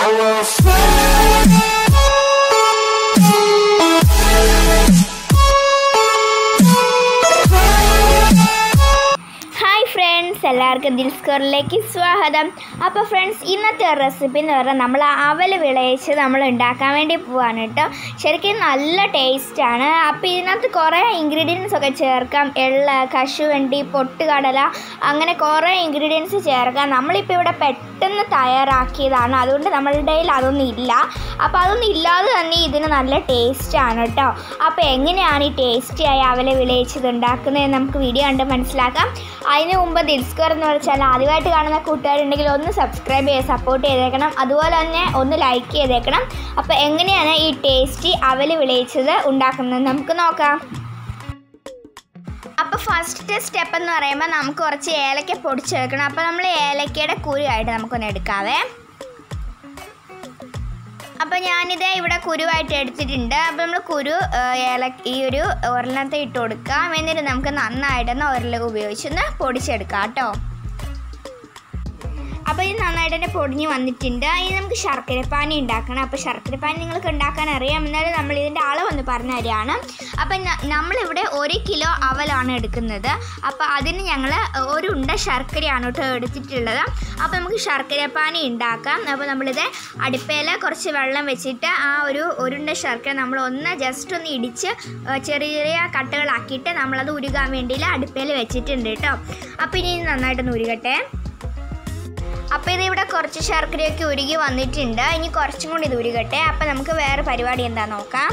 hi friends എല്ലാവർക്കും ദിൽ സ്കോറിലേക്ക് സ്വാഗതം അപ്പോൾ ഫ്രണ്ട്സ് ഇന്നത്തെ റെസിപ്പി എന്ന് പറഞ്ഞാൽ നമ്മൾ അവൽ വിളയിച്ച് നമ്മൾ ഉണ്ടാക്കാൻ വേണ്ടി പോവാണ് കേട്ടോ ശരിക്കും നല്ല ടേസ്റ്റാണ് അപ്പോൾ ഇതിനകത്ത് കുറേ ഇൻഗ്രീഡിയൻസ് ഒക്കെ ചേർക്കാം എള്ള കശുവണ്ടി പൊട്ടുകടല അങ്ങനെ കുറേ ഇൻഗ്രീഡിയൻസ് ചേർക്കാം നമ്മളിപ്പോൾ ഇവിടെ പെട്ടെന്ന് തയ്യാറാക്കിയതാണ് അതുകൊണ്ട് നമ്മളുടെ കയ്യിൽ അതൊന്നും ഇല്ല അപ്പോൾ അതൊന്നും ഇല്ലാതെ തന്നെ ഇതിന് നല്ല ടേസ്റ്റാണ് കേട്ടോ അപ്പോൾ എങ്ങനെയാണ് ഈ ടേസ്റ്റിയായ അവൽ വിളയിച്ചത് ഉണ്ടാക്കുന്നത് നമുക്ക് വീഡിയോ കണ്ട് മനസ്സിലാക്കാം അതിന് മുമ്പ് ദിൽസ്കർ എന്ന് വെച്ചാൽ ആദ്യമായിട്ട് കാണുന്ന കൂട്ടുകാരുണ്ടെങ്കിൽ ഒന്ന് സബ്സ്ക്രൈബ് ചെയ്ത് സപ്പോർട്ട് ചെയ്തേക്കണം അതുപോലെ തന്നെ ഒന്ന് ലൈക്ക് ചെയ്തേക്കണം അപ്പോൾ എങ്ങനെയാണ് ഈ ടേസ്റ്റി അവൽ വിളയിച്ചത് ഉണ്ടാക്കുന്നത് നമുക്ക് നോക്കാം അപ്പോൾ ഫസ്റ്റ് സ്റ്റെപ്പ് എന്ന് പറയുമ്പോൾ നമുക്ക് കുറച്ച് ഏലക്ക പൊടിച്ചെടുക്കണം അപ്പോൾ നമ്മൾ ഏലക്കയുടെ കുരുവായിട്ട് നമുക്കൊന്ന് എടുക്കാവേ അപ്പോൾ ഞാനിത് ഇവിടെ കുരുവായിട്ട് എടുത്തിട്ടുണ്ട് അപ്പോൾ നമ്മൾ കുരു ഏഹ്, ഏല ഈ ഒരു ഒരെണ്ണത്തെ ഇട്ട് കൊടുക്കാം എന്നിട്ട് നമുക്ക് നന്നായിട്ടൊന്ന് ഉരൽ ഉപയോഗിച്ചൊന്ന് പൊടിച്ചെടുക്കാം കേട്ടോ അപ്പോൾ ഇത് നന്നായിട്ട് തന്നെ പൊടിഞ്ഞ് വന്നിട്ടുണ്ട് ഇനി നമുക്ക് ശർക്കരപ്പാനി ഉണ്ടാക്കണം അപ്പോൾ ശർക്കരപ്പാനി നിങ്ങൾക്ക് ഉണ്ടാക്കാൻ അറിയാം എന്നാലും നമ്മൾ ഇതിൻ്റെ അളവൊന്ന് പറഞ്ഞു തരികയാണ് അപ്പം ന- നമ്മളിവിടെ ഒരു കിലോ അവലാണ് എടുക്കുന്നത് അപ്പോൾ അതിന് ഞങ്ങൾ ഒരു ഉണ്ട ശർക്കരയാണ് കേട്ടോ എടുത്തിട്ടുള്ളത് അപ്പോൾ നമുക്ക് ശർക്കരപ്പാനി ഉണ്ടാക്കാം അപ്പോൾ നമ്മളിത് അടുപ്പയിൽ കുറച്ച് വെള്ളം വെച്ചിട്ട് ആ ഒരു ഒരുണ്ട ശർക്കര നമ്മൾ ഒന്ന് ജസ്റ്റ് ഒന്ന് ഇടിച്ച് ഏഹ്, ചെറിയ ചെറിയ കട്ടകളാക്കിയിട്ട് നമ്മളത് ഉരുകാൻ വേണ്ടിയിട്ട് അടുപ്പയിൽ വെച്ചിട്ടുണ്ട് കേട്ടോ അപ്പോൾ ഇനി ഇത് നന്നായിട്ടൊന്ന് ഉരുകട്ടെ അപ്പോൾ ഇത് ഇവിടെ കുറച്ച് ശർക്കരയൊക്കെ ഉരുകി വന്നിട്ടുണ്ട് ഇനി കുറച്ചും കൂടി ഇത് ഉരുകട്ടെ അപ്പോൾ നമുക്ക് വേറെ പരിപാടി എന്താ നോക്കാം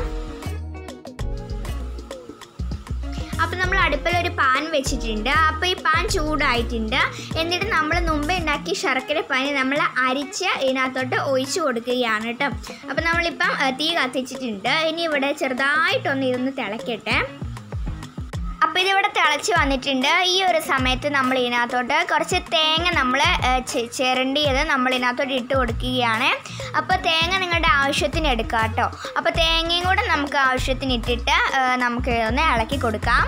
അപ്പോൾ നമ്മൾ അടുപ്പിൽ ഒരു പാൻ വെച്ചിട്ടുണ്ട് അപ്പോൾ ഈ പാൻ ചൂടായിട്ടുണ്ട് എന്നിട്ട് നമ്മൾ മുമ്പേ ഉണ്ടാക്കിയ ശർക്കര പാനി നമ്മൾ അരിച്ച് ഇതിനകത്തോട്ട് ഒഴിച്ചു കൊടുക്കുകയാണ് കേട്ടോ അപ്പോൾ നമ്മളിപ്പം ഏഹ്, തീ കത്തിച്ചിട്ടുണ്ട് ഇനി ഇവിടെ ചെറുതായിട്ടൊന്ന് ഇതൊന്ന് തിളക്കട്ടെ അപ്പോൾ ഇതിവിടെ തിളച്ച് വന്നിട്ടുണ്ട് ഈ ഒരു സമയത്ത് നമ്മൾ ഇതിനകത്തോട്ട് കുറച്ച് തേങ്ങ നമ്മൾ ചിരണ്ടിയത് നമ്മൾ ഇതിനകത്തോട്ട് ഇട്ട് കൊടുക്കുകയാണ് അപ്പോൾ തേങ്ങ നിങ്ങളുടെ ആവശ്യത്തിന് എടുക്കാം കേട്ടോ അപ്പോൾ തേങ്ങയും കൂടെ നമുക്ക് ആവശ്യത്തിന് ഇട്ടിട്ട് ഏ, നമുക്ക് ഒന്ന് ഇളക്കി കൊടുക്കാം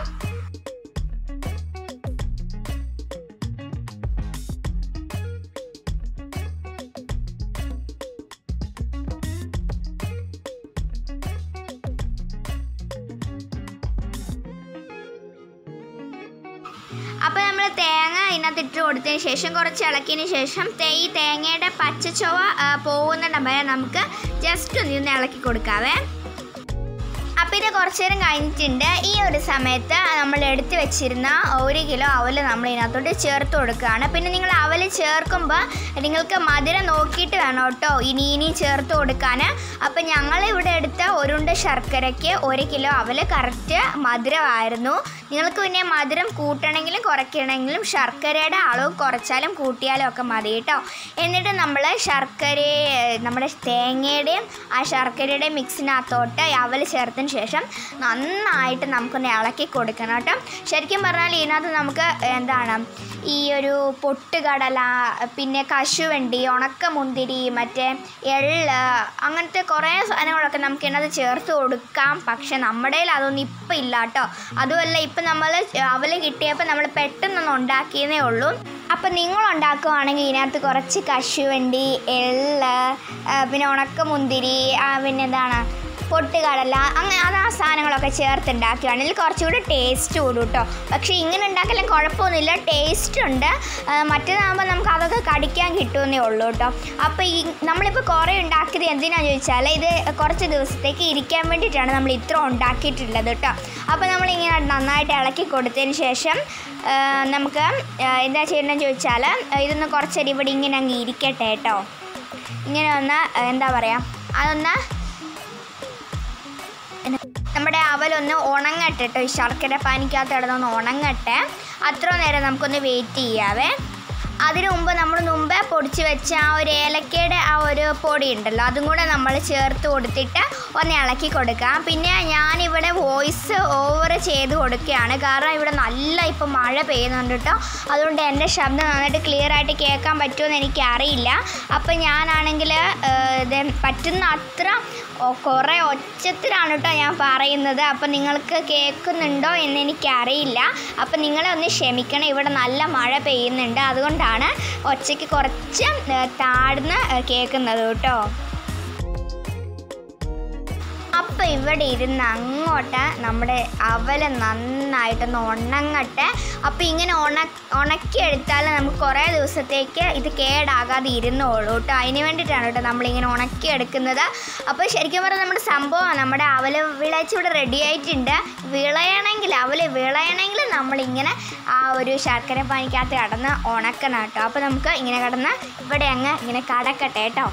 അപ്പോൾ നമ്മൾ തേങ്ങ ഇതിനകത്ത് ഇട്ട് കൊടുത്തതിന് ശേഷം കുറച്ച് ഇളക്കിയതിന് ശേഷം തേ- ഈ തേങ്ങയുടെ പച്ചച്ചൊവ ആ, പോകുന്നിടം വരെ നമുക്ക് ജസ്റ്റ് ഒന്ന് ഇതൊന്ന് ഇളക്കി കൊടുക്കാവേ അപ്പോൾ ഇത് കുറച്ച് നേരം കഴിഞ്ഞിട്ടുണ്ട് ഈ ഒരു സമയത്ത് നമ്മൾ എടുത്ത് വെച്ചിരുന്ന ഒരു കിലോ അവൽ നമ്മൾ ഇതിനകത്തോട്ട് ചേർത്ത് കൊടുക്കുകയാണ് പിന്നെ നിങ്ങൾ അവൽ ചേർക്കുമ്പോൾ നിങ്ങൾക്ക് മധുരം നോക്കിയിട്ട് വേണം കേട്ടോ ഇനി ഇനി ചേർത്ത് കൊടുക്കാൻ അപ്പോൾ ഞങ്ങൾ ഇവിടെ എടുത്ത ഒരുണ്ട ശർക്കരയ്ക്ക് ഒരു കിലോ അവൽ കറക്റ്റ് മധുരമായിരുന്നു നിങ്ങൾക്ക് പിന്നെ മധുരം കൂട്ടണമെങ്കിലും കുറയ്ക്കണമെങ്കിലും ശർക്കരയുടെ അളവ് കുറച്ചാലും കൂട്ടിയാലും ഒക്കെ മതി കേട്ടോ എന്നിട്ട് നമ്മൾ ശർക്കര നമ്മുടെ തേങ്ങയുടെയും ആ ശർക്കരയുടെ മിക്സിനകത്തോട്ട് അവൽ ചേർത്തതിന് ശേഷം നന്നായിട്ട് നമുക്കൊന്ന് ഇളക്കി കൊടുക്കണം കേട്ടോ ശരിക്കും പറഞ്ഞാൽ ഇതിനകത്ത് നമുക്ക് എന്താണ് ഈ ഒരു പൊട്ടുകടല പിന്നെ കശുവണ്ടി ഉണക്കമുന്തിരി മറ്റേ എള്ള് അങ്ങനത്തെ കുറേ സാധനങ്ങളൊക്കെ നമുക്ക് ഇതിനകത്ത് ചേർത്ത് കൊടുക്കാം പക്ഷെ നമ്മുടെ കയ്യിൽ അതൊന്നും ഇപ്പം ഇല്ല കേട്ടോ അതുമല്ല ഇപ്പം നമ്മൾ അവൽ കിട്ടിയപ്പോൾ നമ്മൾ പെട്ടെന്നൊന്ന് ഉണ്ടാക്കിയതേ ഉള്ളൂ അപ്പം നിങ്ങൾ ഉണ്ടാക്കുവാണെങ്കിൽ ഇതിനകത്ത് കുറച്ച് കശുവണ്ടി എള്ള് ആ, പിന്നെ ഉണക്കമുന്തിരി ആ, പിന്നെ എന്താണ് പൊട്ടുകടല അങ്ങനെ അത് ആ സാധനങ്ങളൊക്കെ ചേർത്ത് ഉണ്ടാക്കുകയാണെങ്കിൽ കുറച്ചുകൂടി ടേസ്റ്റ് കൂടും കേട്ടോ പക്ഷേ ഇങ്ങനെ ഉണ്ടാക്കലും കുഴപ്പമൊന്നുമില്ല ടേസ്റ്റ് ഉണ്ട് ആ, മറ്റേതാകുമ്പോൾ നമുക്ക് അതൊക്കെ കടിക്കാൻ കിട്ടുമെന്നേ ഉള്ളൂ കേട്ടോ അപ്പോൾ ഈ നമ്മളിപ്പോൾ കുറേ ഉണ്ടാക്കിയത് എന്തിനാണെന്ന് ചോദിച്ചാൽ ഇത് കുറച്ച് ദിവസത്തേക്ക് ഇരിക്കാൻ വേണ്ടിയിട്ടാണ് നമ്മൾ ഇത്ര ഉണ്ടാക്കിയിട്ടുള്ളത് കേട്ടോ അപ്പോൾ നമ്മളിങ്ങനെ നന്നായിട്ട് ഇളക്കി കൊടുത്തതിന് ശേഷം ആ, നമുക്ക് ആ, എന്താ ചെയ്യേണ്ടതെന്ന് ചോദിച്ചാൽ ഇതൊന്ന് കുറച്ചൊരു ഇവിടെ ഇങ്ങനെ അങ്ങ് ഇരിക്കട്ടെ കേട്ടോ ഇങ്ങനെ ഒന്ന് ആ, എന്താ പറയുക അതൊന്ന് നമ്മുടെ അവലൊന്ന് ഉണങ്ങട്ടെ കേട്ടോ ഈ ശർക്കര പാനിക്കകത്ത് കിടന്നൊന്ന് ഉണങ്ങട്ടെ അത്ര നേരം നമുക്കൊന്ന് വെയിറ്റ് ചെയ്യാവേ അതിനു മുമ്പ് നമ്മൾ മുമ്പേ പൊടിച്ച് വെച്ച ആ ഒരു ഏലക്കയുടെ ആ ഒരു പൊടി ഉണ്ടല്ലോ അതും കൂടെ നമ്മൾ ചേർത്ത് കൊടുത്തിട്ട് ഒന്ന് ഇളക്കി കൊടുക്കാം പിന്നെ ഞാനിവിടെ വോയിസ് ഓവർ ചെയ്ത് കൊടുക്കുകയാണ് കാരണം ഇവിടെ നല്ല ഇപ്പം മഴ പെയ്യുന്നുണ്ട് കേട്ടോ അതുകൊണ്ട് എൻ്റെ ശബ്ദം നന്നായിട്ട് ക്ലിയർ ആയിട്ട് കേൾക്കാൻ പറ്റുമെന്ന് എനിക്കറിയില്ല അപ്പം ഞാനാണെങ്കിൽ ഇത് പറ്റുന്ന അത്ര ഒ- കുറേ ഒച്ചത്തിലാണ് കേട്ടോ ഞാൻ പറയുന്നത് അപ്പം നിങ്ങൾക്ക് കേൾക്കുന്നുണ്ടോ എന്ന് എനിക്കറിയില്ല അപ്പം നിങ്ങളെ ഒന്ന് ക്ഷമിക്കണം ഇവിടെ നല്ല മഴ പെയ്യുന്നുണ്ട് അതുകൊണ്ടാണ് അതുകൊണ്ടാണ് ഒച്ചയ്ക്ക് കുറച്ച് ഏ, താഴ്ന്ന് ഏ, കേൾക്കുന്നത് കേട്ടോ അപ്പം ഇവിടെ ഇരുന്ന് അങ്ങോട്ട് നമ്മുടെ അവല് നന്നായിട്ടൊന്ന് ഉണങ്ങട്ടെ അപ്പം ഇങ്ങനെ ഉണ ഉണക്കിയെടുത്താൽ നമുക്ക് കുറേ ദിവസത്തേക്ക് ഇത് കേടാകാതെ ഇരുന്നോളൂ കേട്ടോ അതിന് വേണ്ടിയിട്ടാണ് കേട്ടോ നമ്മളിങ്ങനെ ഉണക്കിയെടുക്കുന്നത് അപ്പോൾ ശരിക്കും പറഞ്ഞാൽ നമ്മുടെ സംഭവം നമ്മുടെ അവല് വിളയിച്ച് ഇവിടെ റെഡി ആയിട്ടുണ്ട് വിളയണമെങ്കിൽ അവല് വിളയണമെങ്കിൽ നമ്മളിങ്ങനെ ആ ഒരു ശർക്കര പാനിക്കകത്ത് കടന്ന് ഉണക്കണം കേട്ടോ അപ്പോൾ നമുക്ക് ഇങ്ങനെ കടന്ന് ഇവിടെ അങ്ങ് ഇങ്ങനെ കടക്കട്ടെ കേട്ടോ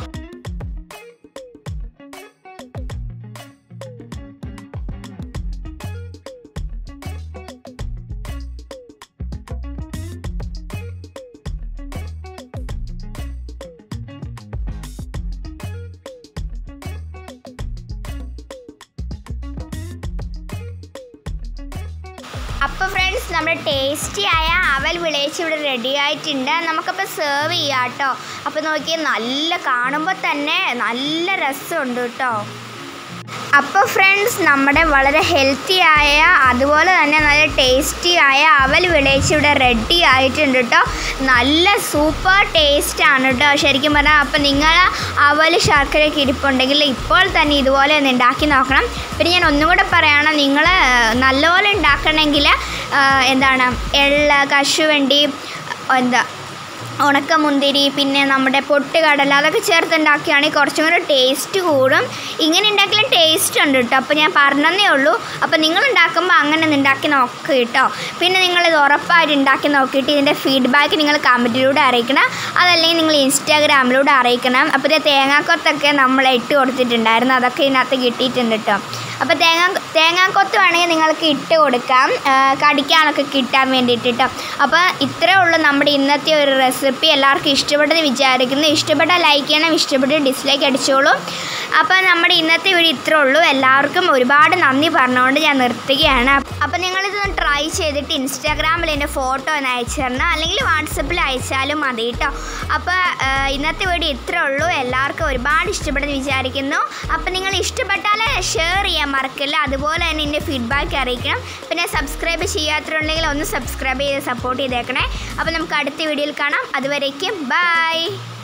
അപ്പോൾ ഫ്രണ്ട്സ് നമ്മുടെ ടേസ്റ്റി ആയ അവൽ വിളയിച്ച് ഇവിടെ റെഡി ആയിട്ടുണ്ട് നമുക്കപ്പോൾ സെർവ് ചെയ്യാം കേട്ടോ അപ്പോൾ നോക്കി നല്ല കാണുമ്പോൾ തന്നെ നല്ല രസമുണ്ട് കേട്ടോ അപ്പോൾ ഫ്രണ്ട്സ് നമ്മുടെ വളരെ ഹെൽത്തി ആയ അതുപോലെ തന്നെ നല്ല ടേസ്റ്റി ആയ അവൽ വിളയിച്ച് ഇവിടെ റെഡി ആയിട്ടുണ്ട് കേട്ടോ നല്ല സൂപ്പർ ടേസ്റ്റ് ആണ് കേട്ടോ ശരിക്കും പറഞ്ഞാൽ അപ്പോൾ നിങ്ങൾ അവൽ ശർക്കരയൊക്കെ ഇരിപ്പുണ്ടെങ്കിൽ ഇപ്പോൾ തന്നെ ഇതുപോലെ ഒന്ന് ഉണ്ടാക്കി നോക്കണം പിന്നെ ഞാൻ ഒന്നും കൂടെ പറയുകയാണ് നിങ്ങൾ നല്ലപോലെ ഉണ്ടാക്കണമെങ്കിൽ എന്താണ് എള്ള് കശുവണ്ടി എന്താ ഉണക്കമുന്തിരി പിന്നെ നമ്മുടെ പൊട്ടുകടല അതൊക്കെ ചേർത്തുണ്ടാക്കുകയാണെങ്കിൽ കുറച്ചും കൂടെ ടേസ്റ്റ് കൂടും ഇങ്ങനെ ഉണ്ടാക്കിയാലും ടേസ്റ്റ് ഉണ്ട് കേട്ടോ അപ്പോൾ ഞാൻ പറഞ്ഞതേ ഉള്ളൂ അപ്പോൾ നിങ്ങൾ ഉണ്ടാക്കുമ്പോൾ അങ്ങനെ ഒന്ന് ഉണ്ടാക്കി നോക്കുക കേട്ടോ പിന്നെ നിങ്ങളിത് ഉറപ്പായിട്ട് ഉണ്ടാക്കി നോക്കിയിട്ട് ഇതിൻ്റെ ഫീഡ്ബാക്ക് നിങ്ങൾ കമൻറ്റിലൂടെ അറിയിക്കണം അതല്ലെങ്കിൽ നിങ്ങൾ ഇൻസ്റ്റാഗ്രാമിലൂടെ അറിയിക്കണം അപ്പോൾ ഇത് തേങ്ങാക്കൊത്തൊക്കെ നമ്മൾ ഇട്ട് കൊടുത്തിട്ടുണ്ടായിരുന്നു അതൊക്കെ ഇതിനകത്ത് കിട്ടിയിട്ടുണ്ട് കേട്ടോ അപ്പോൾ തേങ്ങാ തേങ്ങാക്കൊത്ത് വേണമെങ്കിൽ നിങ്ങൾക്ക് ഇട്ട് കൊടുക്കാം ആ, കടിക്കാനൊക്കെ കിട്ടാൻ വേണ്ടിയിട്ട് കേട്ടോ അപ്പോൾ ഇത്രേ ഉള്ളൂ നമ്മുടെ ഇന്നത്തെ ഒരു റെസിപ്പി എല്ലാവർക്കും ഇഷ്ടപ്പെട്ടെന്ന് വിചാരിക്കുന്നു ഇഷ്ടപ്പെട്ടാൽ ലൈക്ക് ചെയ്യണം ഇഷ്ടപ്പെട്ട് ഡിസ്ലൈക്ക് അടിച്ചോളൂ അപ്പോൾ നമ്മുടെ ഇന്നത്തെ വീഡിയോ ഇത്രേ ഉള്ളൂ എല്ലാവർക്കും ഒരുപാട് നന്ദി പറഞ്ഞുകൊണ്ട് ഞാൻ നിർത്തുകയാണ് അപ്പോൾ നിങ്ങളിതൊന്ന് ട്രൈ ചെയ്തിട്ട് ഇൻസ്റ്റാഗ്രാമിൽ എൻ്റെ ഫോട്ടോ ഒന്ന് അയച്ചു തരണം അല്ലെങ്കിൽ വാട്സപ്പിൽ അയച്ചാലും മതി കേട്ടോ അപ്പോൾ ആ, ഇന്നത്തെ വീഡിയോ ഇത്രേ ഉള്ളൂ എല്ലാവർക്കും ഒരുപാട് ഇഷ്ടപ്പെട്ടെന്ന് വിചാരിക്കുന്നു അപ്പോൾ നിങ്ങൾ ഇഷ്ടപ്പെട്ടാൽ ഷെയർ ചെയ്യാൻ മറക്കില്ല അതുപോലെ തന്നെ എൻ്റെ ഫീഡ്ബാക്ക് അറിയിക്കണം പിന്നെ സബ്സ്ക്രൈബ് ചെയ്യാത്തതുണ്ടെങ്കിൽ ഒന്ന് സബ്സ്ക്രൈബ് ചെയ്ത് സപ്പോർട്ട് ചെയ്തേക്കണേ അപ്പോൾ നമുക്ക് അടുത്ത വീഡിയോയിൽ കാണാം അതുവരേക്കും ബൈ